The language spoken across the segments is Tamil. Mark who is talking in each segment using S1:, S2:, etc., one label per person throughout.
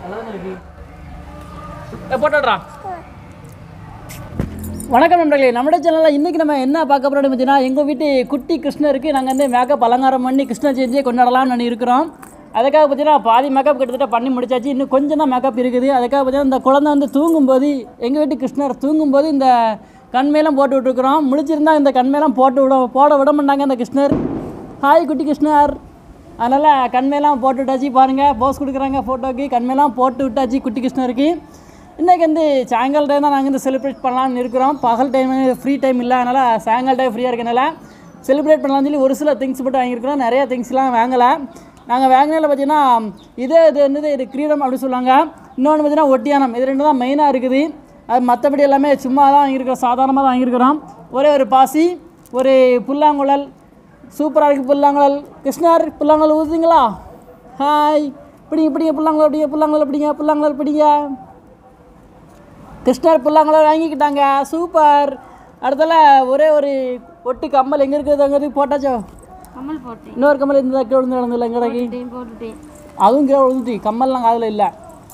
S1: நல்லா இருக்கு போட்டோட்றா வணக்கம் நண்பர்களே நம்முடைய சேனலில் இன்றைக்கி நம்ம என்ன பார்க்க போகிறோம் பார்த்தீங்கன்னா எங்கள் வீட்டு குட்டி கிருஷ்ணருக்கு நாங்கள் வந்து மேக்கப் அலங்காரம் பண்ணி கிருஷ்ண ஜெயந்தியை கொண்டாடலாம்னு இருக்கிறோம் அதுக்காக பார்த்தீங்கன்னா பாதி மேக்கப் கிட்டத்தட்ட பண்ணி முடிச்சாச்சு இன்னும் கொஞ்சம் தான் மேக்கப் இருக்குது அதுக்காக பார்த்தீங்கன்னா இந்த குழந்தை வந்து தூங்கும்போது எங்கள் வீட்டு கிருஷ்ணர் தூங்கும்போது இந்த கண்மையெல்லாம் போட்டு விட்டுருக்குறோம் முழிச்சிருந்தா இந்த கண்மையெல்லாம் போட்டு விட போட விட மாட்டாங்க இந்த கிருஷ்ணர் ஹாய் குட்டி கிருஷ்ணர் அதனால் கண்மையெல்லாம் போட்டு விட்டாச்சு பாருங்கள் போஸ் கொடுக்குறாங்க ஃபோட்டோக்கு கண்மையெல்லாம் போட்டு விட்டாச்சு குட்டி கிருஷ்ணருக்கு இன்றைக்கி வந்து சாயங்கால டைம் தான் நாங்கள் வந்து செலிப்ரேட் பண்ணலாம்னு இருக்கிறோம் பகல் டைம் ஃப்ரீ டைம் இல்லை அதனால் சாயங்கால டைம் ஃப்ரீயாக இருக்கனால செலிப்ரேட் பண்ணலாம்னு சொல்லி ஒரு சில திங்ஸ் மட்டும் வாங்கியிருக்கிறோம் நிறைய திங்ஸ்லாம் வாங்கலை நாங்கள் வாங்கினதில் பார்த்தீங்கன்னா இதே இது என்னது இது கிரீடம் அப்படின்னு சொல்லுவாங்க இன்னொன்று பார்த்தீங்கன்னா ஒட்டியானம் இது ரெண்டு தான் மெயினாக இருக்குது அது மற்றபடி எல்லாமே சும்மா தான் வாங்கியிருக்கிறோம் சாதாரணமாக தான் வாங்கியிருக்கிறோம் ஒரே ஒரு பாசி ஒரு புல்லாங்குழல் சூப்பராக இருக்குது புல்லாங்குழல் கிருஷ்ணர் புல்லாங்குழல் ஊதுங்களா ஹாய் பிடிங்க பிடிங்க புல்லாங்குழல் பிடிங்க புல்லாங்குழல் பிடிங்க புல்லாங்குழல் பிடிங்க கிருஷ்ணர் புல்லாங்குழல் வாங்கிக்கிட்டாங்க சூப்பர் அடுத்தால ஒரே ஒரு ஒட்டு கம்மல் எங்கே இருக்குது அங்கே போட்டாச்சோ
S2: கமல் போட்டேன்
S1: இன்னொரு கம்மல் இந்த கீழே விழுந்து நடந்தில்ல எங்கடைக்கு
S2: போட்டுட்டேன் போட்டுட்டேன்
S1: அதுவும் கீழே விழுந்துட்டு கம்மல்லாம் காதில் இல்லை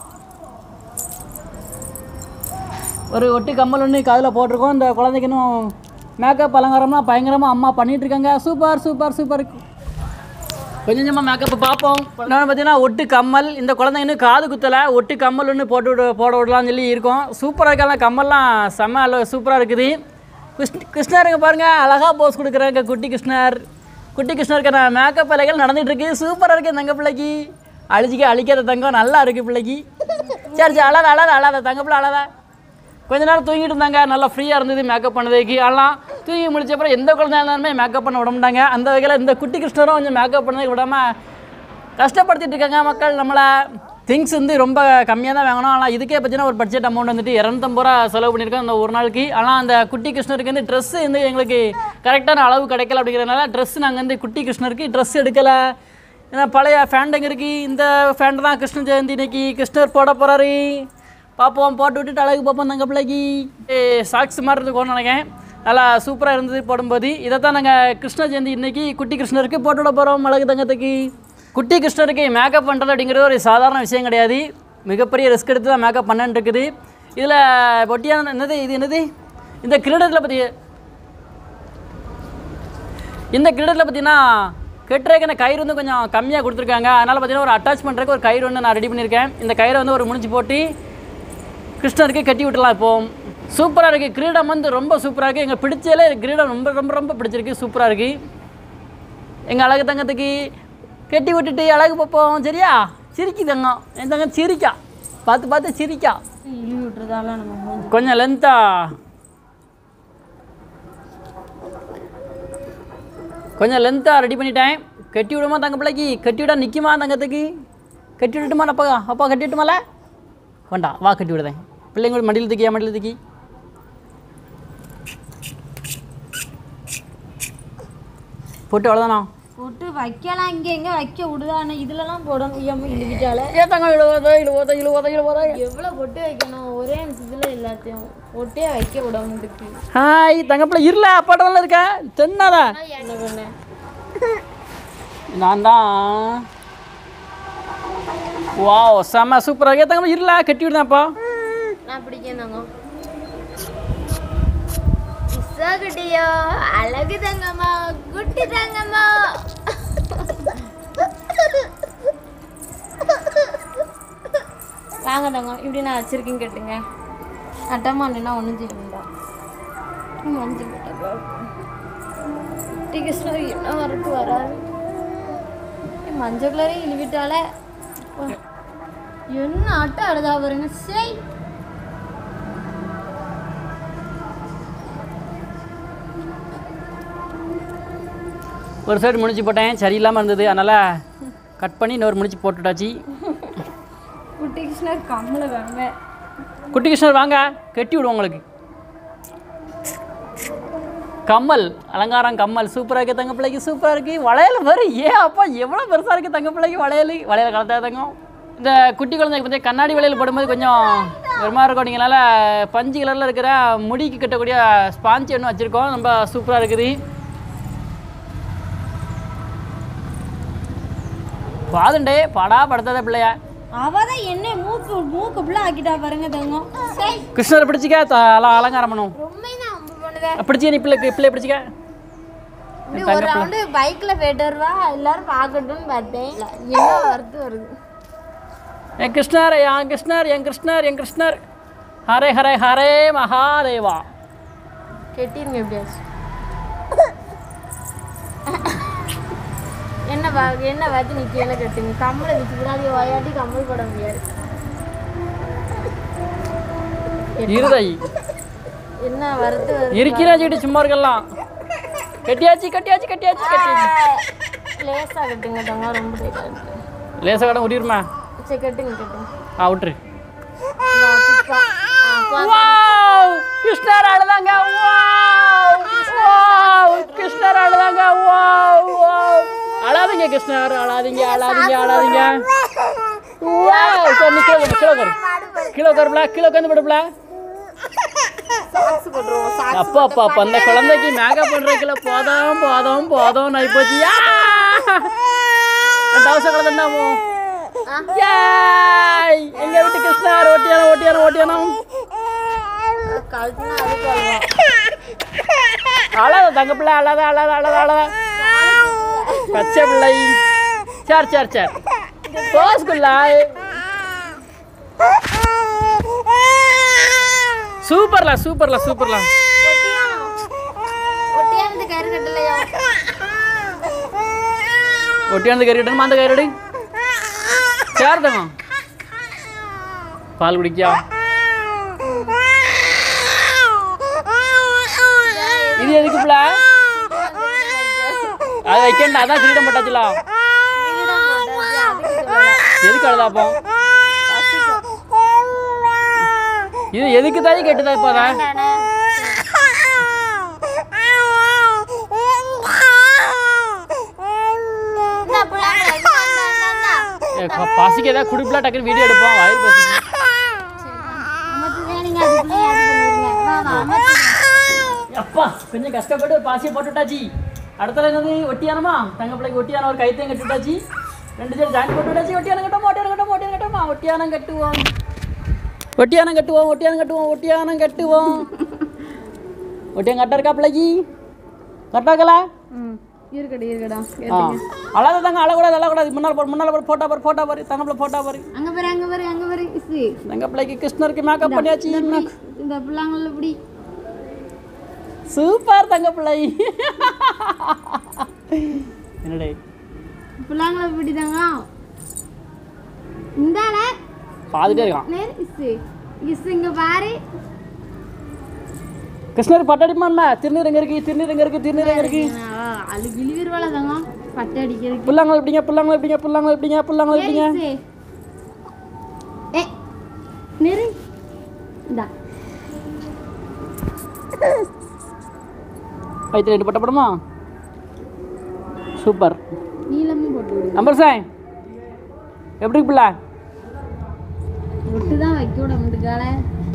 S1: ஒரு ஒட்டு கம்மல் ஒன்று காதில் போட்டிருக்கோம் இந்த குழந்தைக்கு இன்னும் மேக்கப் அலங்காரம்லாம் பயங்கரமாக அம்மா பண்ணிட்டு இருக்காங்க சூப்பர் சூப்பர் சூப்பர் கொஞ்சம் கொஞ்சமாக மேக்கப் பார்ப்போம் நான் பார்த்தீங்கன்னா ஒட்டு கம்மல் இந்த குழந்தைங்க இன்னும் காது குத்தலை ஒட்டு கம்மல் ஒன்று போட்டு விட போட விடலாம்னு சொல்லி இருக்கோம் சூப்பராக இருக்கலாம் கம்மல்லாம் செம்ம சூப்பராக இருக்குது கிருஷ்ண கிருஷ்ணருங்க பாருங்கள் அழகாக போஸ் கொடுக்குறாங்க குட்டி கிருஷ்ணர் குட்டி கிருஷ்ணருக்கு நான் மேக்கப் வேலைகள் நடந்துட்டு இருக்கு சூப்பராக இருக்குது தங்க பிள்ளைக்கு அழிச்சிக்க அழிக்காத தங்கம் நல்லா இருக்குது பிள்ளைக்கு சரி சரி அழாத அழாத அழாத தங்க பிள்ளை அழாத கொஞ்ச நேரம் தூங்கிட்டு இருந்தாங்க நல்லா ஃப்ரீயாக இருந்தது மேக்கப் பண்ணதுக்கு ஆனால் தூங்கி முடிச்ச அப்புறம் எந்த குழந்தையா இருந்தாலுமே மேக்கப் பண்ண விட மாட்டாங்க அந்த வகையில் இந்த குட்டி கிருஷ்ணரும் கொஞ்சம் மேக்கப் பண்ணதுக்கு விடாமல் கஷ்டப்படுத்திட்டு இருக்காங்க மக்கள் நம்மளை திங்ஸ் வந்து ரொம்ப கம்மியாக தான் வாங்கணும் ஆனால் இதுக்கே பார்த்தீங்கன்னா ஒரு பட்ஜெட் அமௌண்ட் வந்துட்டு இரநூத்தம்பது ரூபா செலவு பண்ணியிருக்கோம் அந்த ஒரு நாளைக்கு ஆனால் அந்த குட்டி கிருஷ்ணருக்கு வந்து ட்ரெஸ்ஸு வந்து எங்களுக்கு கரெக்டான அளவு கிடைக்கல அப்படிங்கிறதுனால ட்ரெஸ் நாங்கள் வந்து குட்டி கிருஷ்ணருக்கு ட்ரெஸ் எடுக்கலை ஏன்னா பழைய ஃபேண்டுங்க இருக்குது இந்த ஃபேண்ட் தான் கிருஷ்ண ஜெயந்தி இன்னைக்கு கிருஷ்ணர் போட போகிறாரு பார்ப்போம் போட்டு விட்டுட்டு அழகு பார்ப்போம் தங்க பிள்ளைக்கு சாக்ஸ் மாதிரி இருந்துக்கோன்னு நினைக்கிறேன் நல்லா சூப்பராக இருந்தது போடும்போது இதை தான் நாங்கள் கிருஷ்ண ஜெயந்தி இன்னைக்கு குட்டி கிருஷ்ணருக்கு போட்டு விட போகிறோம் அழகு தங்கத்துக்கு குட்டி கிருஷ்ணருக்கு மேக்கப் பண்ணுறது அப்படிங்கிறது ஒரு சாதாரண விஷயம் கிடையாது மிகப்பெரிய ரிஸ்க் எடுத்து தான் மேக்கப் பண்ணன்னு இருக்குது இதில் பொட்டியான என்னது இது என்னது இந்த கிரீடத்தில் பற்றி இந்த கிரீடத்தில் பார்த்தீங்கன்னா கெட்டுறதுக்கான கயிறு வந்து கொஞ்சம் கம்மியாக கொடுத்துருக்காங்க அதனால் பார்த்தீங்கன்னா ஒரு அட்டாச் பண்ணுறதுக்கு ஒரு கயிறு ஒன்று நான் ரெடி பண்ணியிருக்கேன் இந்த கயிறை வந்து ஒரு முடிச்சு போட்டு கிருஷ்ணருக்கு கட்டி விட்டுலாம் இப்போ சூப்பராக இருக்குது கிரீடம் வந்து ரொம்ப சூப்பராக இருக்குது எங்கள் பிடிச்சதில் கிரீடம் ரொம்ப ரொம்ப ரொம்ப பிடிச்சிருக்கு சூப்பராக இருக்குது எங்கள் அழகு தங்கத்துக்கு கட்டி விட்டுட்டு அழகு பார்ப்போம் சரியா சிரிக்கி தங்கம் என் தங்கம் சிரிக்கா பார்த்து பார்த்து சிரிக்கா
S2: இழுவி விட்டுறதால நம்ம மூஞ்சி
S1: கொஞ்சம் லென்த்தா கொஞ்சம் லென்த்தாக ரெடி பண்ணிட்டேன் கட்டி விடுமா தங்க பிள்ளைக்கு கட்டி விட நிற்குமா தங்கத்துக்கு கட்டி விட்டுட்டுமா அப்பா அப்பா கட்டி விட்டுமால வேண்டாம் வா கட்டி விடுதேன் பிள்ளைங்க மடியில் தூக்கி என் மடியில் தூக்கி போட்டு அவ்வளோதானா
S2: போட்டு வைக்கலாம் இங்கே எங்கே வைக்க விடுதானே இதுலலாம் போடணும் ஐயம்மா இழுவிட்டால
S1: ஏ தங்கம் இழுவோதா இழுவோதா இழுவோதா இழுவோதா
S2: எவ்வளோ பொட்டு வைக்கணும் ஒரே நிமிஷத்தில் எல்லாத்தையும் பொட்டே வைக்க விடணுக்கு
S1: ஹாய் தங்கப்பிள்ளை இருல அப்பாட்ட தானே இருக்க தென்னாதா
S2: என்ன பண்ணேன்
S1: நான் தான் வாவ் செம்ம சூப்பராக இருக்கே தங்கம்மா இருல கட்டி விடுதான்ப்பா
S2: நான் பிடிக்கேன் தாங்க குட்டியோ அழகு தங்கம்மா குட்டி தங்கம்மா வாங்க தங்கம் இப்படி நான் வச்சிருக்கேன் கேட்டுங்க அட்டமா இல்லைன்னா ஒன்றும் செய்ய வேண்டாம் மஞ்சள் குட்டி கிருஷ்ணர் என்ன வரட்டு வராது ஏய், மஞ்சள் கலரே இழுவிட்டாலே அப்பா. என்ன ஆட்டம் ஆடுதா பாருங்க சரி
S1: ஒரு சைடு முடிச்சு போட்டேன் சரியில்லாமல் இருந்தது அதனால் கட் பண்ணி இன்னொரு முடிச்சு போட்டுட்டாச்சு
S2: குட்டி கிருஷ்ணர் கம்மல வேணுமே
S1: குட்டி கிருஷ்ணர் வாங்க கட்டி விடுவோம் உங்களுக்கு கம்மல் அலங்காரம் கம்மல் சூப்பராக இருக்குது தங்க பிள்ளைக்கு சூப்பராக இருக்குது வளையல் வரும் ஏ அப்பா எவ்வளோ பெருசாக இருக்குது தங்க பிள்ளைக்கு வளையல் வளையல் கலத்தா தங்கம் இந்த குட்டி குழந்தைக்கு பற்றி கண்ணாடி வளையல் போடும்போது கொஞ்சம் ஒரு மாதிரி இருக்கும் அப்படிங்கிறனால பஞ்சு கலரில் இருக்கிற முடிக்கு கட்டக்கூடிய ஸ்பாஞ்ச் ஒன்று வச்சுருக்கோம் ரொம்ப சூப்பராக இருக்குது பாதுண்டே படா படுத்தாத பிள்ளைய
S2: அவ தான் என்ன மூக்கு மூக்கு ஃபுல்லா ஆக்கிட்டா பாருங்க தங்கம் சரி
S1: கிருஷ்ணரை பிடிச்சிக்க த- அல- அலங்காரம் பண்ணும்
S2: ரொம்ப தான் அம்பு பண்ணுவேன்
S1: பிடிச்சி நீ பிள்ளை பிள்ளை பிடிச்சிக்க
S2: இப்படி ஒரு ரவுண்டு பைக்ல போயிட்டு வருவா எல்லாரும் பார்க்கட்டும்னு பார்த்தேன் என்ன வருது வருது
S1: என் கிருஷ்ணர் என் கிருஷ்ணர் என் கிருஷ்ணர் என் கிருஷ்ணர் ஹரே ஹரே ஹரே மகாதேவா
S2: கெட்டிருங்க எப்படியாச்சும் என்ன வா என்ன பார்த்து நீ கீழே கட்டுங்க கம்மலை வச்சு கூடாது வயாட்டி கம்மல் போட முடியாது
S1: இருதை
S2: என்ன வறுத்து வருது
S1: இருக்கிறா செடி சும்மா இருக்கலாம் கட்டியாச்சு கட்டியாச்சு கட்டியாச்சு கட்டியாச்சு
S2: லேசா கட்டுங்க தங்க ரொம்ப டைட்டா இருக்கு
S1: லேச கடன் உரியுமா
S2: சரி கட்டுங்க கட்டுங்க
S1: ஆ விட்டுரு
S2: வா, குப்பா. ஆ, போ.
S1: வாவ் கிருஷ்ணர் அழுதாங்க வாவ் வாவ் கிருஷ்ணர் அழுதாங்க வாவ் வாவ் அழாதீங்க கிருஷ்ணர் அழாதீங்க அழாதீங்க அழாதீங்க வாவ் சரி கிலோ கிலோ கரு கிலோ கருப்ல கிலோ கந்து படுப்ல
S2: சாக்ஸ் போட்டுருவோம் சாக்ஸ்
S1: அப்பா அப்பா அப்பா அந்த குழந்தைக்கு மேக்கப் பண்றதுக்குள்ள போதும் போதும் போதும் நான் போச்சு டவுச குழந்தைண்டாமோ ஏய் எங்க வீட்டு கிருஷ்ணர் ஓட்டியானோ ஓட்டியானோ ஓட்டியானோ
S2: கழுத்துனா அதுக்கு அழுவா
S1: அழாத தங்க பிள்ளை அழாத அழாத அழாத அழாத பச்சை பிள்ளை சரி சரி சரி போஸ்குள்ள சூப்பர்ல சூப்பர்ல சூப்பர்ல
S2: ஒட்டியானது கயிறு கட்டலையா
S1: ஒட்டியாந்து கறி விடணுமா அந்த கறி சேர்த்தமா பால் குடிக்கா இது எதுக்கு பிள்ளை அது வைக்கண்டா அதான் கிரீடம் போட்டாச்சுல எதுக்கு அழுதாப்போ இது எதுக்கு தாய் கெட்டுதா இப்போதான் ஏ, ப- பசிக்கு ஏதாவது குடிப்பில டக்குன்னு வீடியோ எடுப்போம் வயிறு பசிக்கு அப்பா கொஞ்சம் கஷ்டப்பட்டு ஒரு பாசியை போட்டு விட்டாச்சு அடுத்தல என்னது ஒட்டியானமா தங்க பிள்ளைக்கு ஒட்டியான ஒரு கைத்தையும் கட்டி விட்டாச்சு ரெண்டு பேரும் ஜாயின் போட்டு விட்டாச்சு ஒட்டியானம் கட்டோமா ஒட்டியானம் கட்டோமா ஒட்டியானம் கட்டோமா ஒட்டியானம் கட்டுவோம் ஒட்டியானம் கட்டுவோம் ஒட்டியானம் கட்டுவோம் ஒட்டியானம் கட்டுவோம் ஒட்டியம் கட்ட இருக்கா பிள்ளைக்கு கட்டாக்கலா
S2: இருக்கட்டும் இருக்கட்டும்
S1: ஆ அழாத தாங்க அழக்கூடாது அழக்கூடாது முன்னால் பாரு முன்னால் பாரு போட்டா பாரு போட்டா பாரு தங்க பிள்ளை போட்டா பாரு
S2: அங்க பாரு அங்க பாரு அங்க பாரு இசு
S1: தங்க பிள்ளைக்கு கிருஷ்ணருக்கு மேக்கப் பண்ணியாச்சு
S2: இந்த பிள்ளைங்கள இப்படி
S1: சூப்பர் தங்க பிள்ளை என்னடே
S2: பிள்ளைங்கள இப்படி தாங்க இந்தால
S1: பாத்துட்டே இருக்கான்
S2: நேர் இசு இசு இங்க பாரு
S1: கிருஷ்ணர் பட்டடிமான்மா திருநீர் எங்க இருக்கு திருநீர் எங்க இருக்கு திருநீர் எங்க இருக்கு
S2: அது விழுவிருவாள தாங்க பட்டை அடிக்கிறதுக்கு
S1: புல்லாங்க எப்படிங்க புல்லாங்க எப்படிங்க புல்லாங்க எப்படிங்க புல்லாங்க எப்படிங்க
S2: இசு ஏ நேரு இந்தா
S1: வயிற்று ரெண்டு பட்டப்படமா சூப்பர்
S2: நீளமும் போட்டு விடு
S1: நம்பர் சாய் எப்படி இருக்கு பிள்ளை
S2: ஒட்டு தான் வைக்க விட மாட்டுக்கால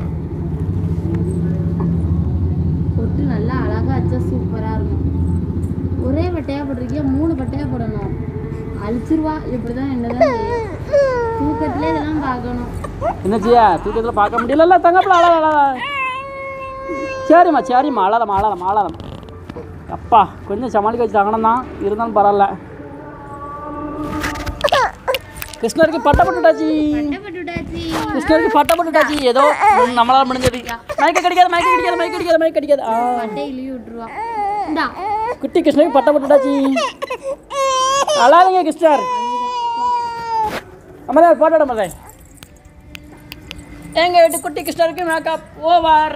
S2: ஒட்டு நல்லா அழகா வச்சா சூப்பரா இருக்கும் ஒரே பட்டையா போட்டிருக்கியா மூணு பட்டையா போடணும் அழிச்சிருவா இப்படிதான் என்னதான் செய்யும். தூக்கத்திலே இதெல்லாம் பார்க்கணும்
S1: என்னச்சியா தூக்கத்தில் பார்க்க முடியல தங்க பிள்ளை அழாத அழாத சரிம்மா சரிம்மா அழாதம்மா அழாதம்மா அழாதம்மா அப்பா கொஞ்சம் சமாளிக்க வச்சு தங்கணும் தான் இருந்தாலும் பரவாயில்ல கிருஷ்ணருக்கு பட்டை போட்டுட்டாச்சு
S2: பட்டுட்டாச்சு
S1: கிருஷ்ணருக்கு பட்டை போட்டுட்டாச்சு ஏதோ ம், நம்மளால முடிஞ்சது மயக்க கிடைக்காது மயக்க கிடைக்காது மயக்க கிடைக்காது மயக்க கிடைக்காது ஆ
S2: பட்டை இழுவி விட்டுருவா இந்தா
S1: குட்டி கிருஷ்ணருக்கு பட்டை போட்டுட்டாச்சு அழாதீங்க கிருஷ்ணர் அம்மதே போட்டோட மதே எங்க வீட்டு குட்டி கிருஷ்ணருக்கு மேக்கப் ஓவர்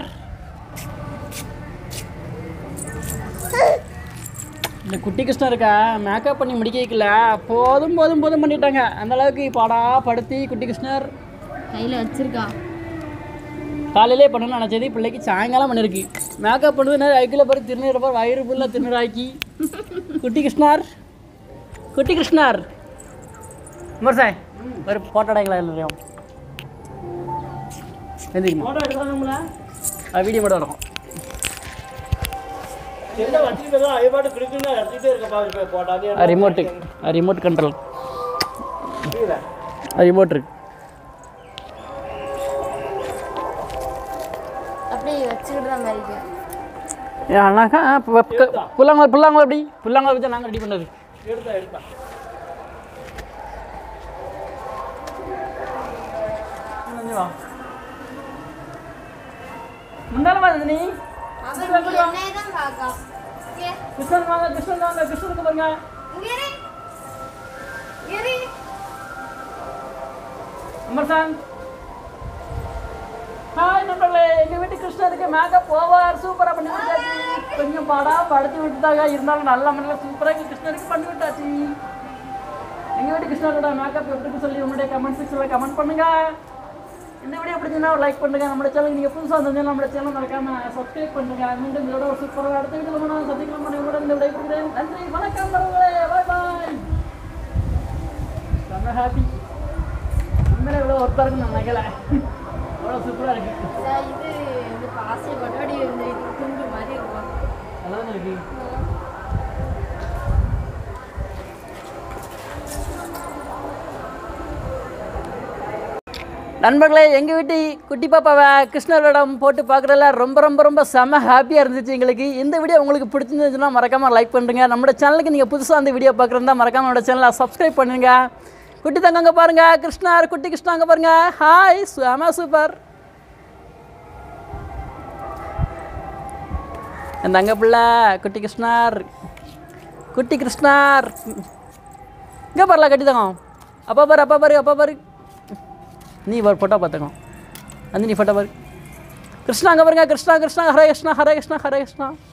S1: இந்த குட்டி கிருஷ்ணருக்கா மேக்கப் பண்ணி முடிக்க வைக்கல போதும் போதும் போதும் பண்ணிட்டாங்க அந்த அளவுக்கு பாடா படுத்தி குட்டி கிருஷ்ணர்
S2: கையில வச்சிருக்கா
S1: காலையிலே பண்ணணும்னு நினச்சது பிள்ளைக்கு சாயங்காலம் பண்ணிருக்கு மேக்கப் பண்ணுது ஐக்கில் பாரு திருநீர் பாரு வயிறு ஃபுல்லாக திருநீர் ஆக்கி குட்டி கிருஷ்ணார் குட்டி கிருஷ்ணார் மர் சாய் ஒரு போட்டோடைங்களா எல்லாரையும் எந்திரிமா ஃபோட்டோ எடுக்கிறாங்களா அது வீடியோ மட்டும் இருக்கும் ரிமோட்டு ரிமோட் கண்ட்ரோல் ரிமோட் இருக்கு
S2: அப்படி வச்சுக்கிடுற மாதிரி
S1: ஏன் அழகா புல்லாங்குழல் புல்லாங்குழல் எப்படி புல்லாங்குழல் வச்சா நாங்கள் ரெடி பண்ணது எடுத்தா எடுத்தா வா முந்தானமா நீ
S2: என்னதான் பார்க்கா
S1: கிருஷ்ணன் வாங்க கிருஷ்ணன் வாங்க கிருஷ்ணனுக்கு பாருங்க அமர்சான் ஹாய் நண்பர்களே எங்கள் வீட்டு கிருஷ்ணருக்கு மேக்கப் ஓவர் சூப்பராக பண்ணி விட்டாச்சு கொஞ்சம் பாடா படுத்தி விட்டுட்டாங்க இருந்தாலும் நல்ல முறையில் சூப்பராக கிருஷ்ணருக்கு பண்ணி விட்டாச்சு எங்கள் வீட்டு கிருஷ்ணரோட மேக்கப் எப்படி இருக்குன்னு சொல்லி உங்களுடைய கமெண்ட் செக்ஷனில் கமெண்ட் பண்ணுங்க இந்த வீடியோ பிடிச்சிருந்தா லைக் பண்ணுங்க நம்ம சேனல் நீங்கள் புதுசாக இருந்தீங்கன்னா நம்ம சேனல் மறக்காம சப்ஸ்கிரைப் பண்ணுங்க மீண்டும் இதோட ஒரு சூப்பராக அடுத்த வீடியோ நான் சந்திக்கலாம் உங்களோட இந்த விடை கொடுக்குறேன் நன்றி வணக்கம் நண்பர்களே பாய் பாய் செம்ம ஹாப்பி உண்மையிலே இவ்வளோ ஒருத்தா இருக்குன்னு நான் நினைக்கல அவ்வளோ சூப்பராக இருக்கு
S2: இது இது பாசி கொட்டாடி இருந்து துண்டு மாதிரி இருக்கும்
S1: நல்லா தான் இருக்கு நண்பர்களே எங்கள் வீட்டு குட்டி பாப்பாவை கிருஷ்ணரிடம் போட்டு பார்க்குறதுல ரொம்ப ரொம்ப ரொம்ப செம ஹாப்பியாக இருந்துச்சு எங்களுக்கு இந்த வீடியோ உங்களுக்கு பிடிச்சிருந்துச்சுன்னா மறக்காமல் லைக் பண்ணுங்க நம்ம சேனலுக்கு நீங்கள் புதுசாக அந்த வீடியோ பார்க்குறதா மறக்காமல் நம்மளோட சேனலை சப்ஸ்கிரைப் பண்ணுங்க குட்டி தங்கங்க பாருங்க கிருஷ்ணர் குட்டி கிருஷ்ணா அங்கே பாருங்க ஹாய் செம சூப்பர் என் தங்க பிள்ளை குட்டி கிருஷ்ணார் குட்டி கிருஷ்ணார் இங்கே பாருல கட்டி தங்கம் அப்பா பாரு அப்பா பாரு அப்பா பாரு நீ ஒரு ஃபோட்டோ பார்த்துக்கோ வந்து நீ ஃபோட்டோ பாரு கிருஷ்ணா அங்கே பாருங்க கிருஷ்ணா கிருஷ்ணா ஹரே கிருஷ்ணா ஹரே கிருஷ்ணா ஹரே கிருஷ்ணா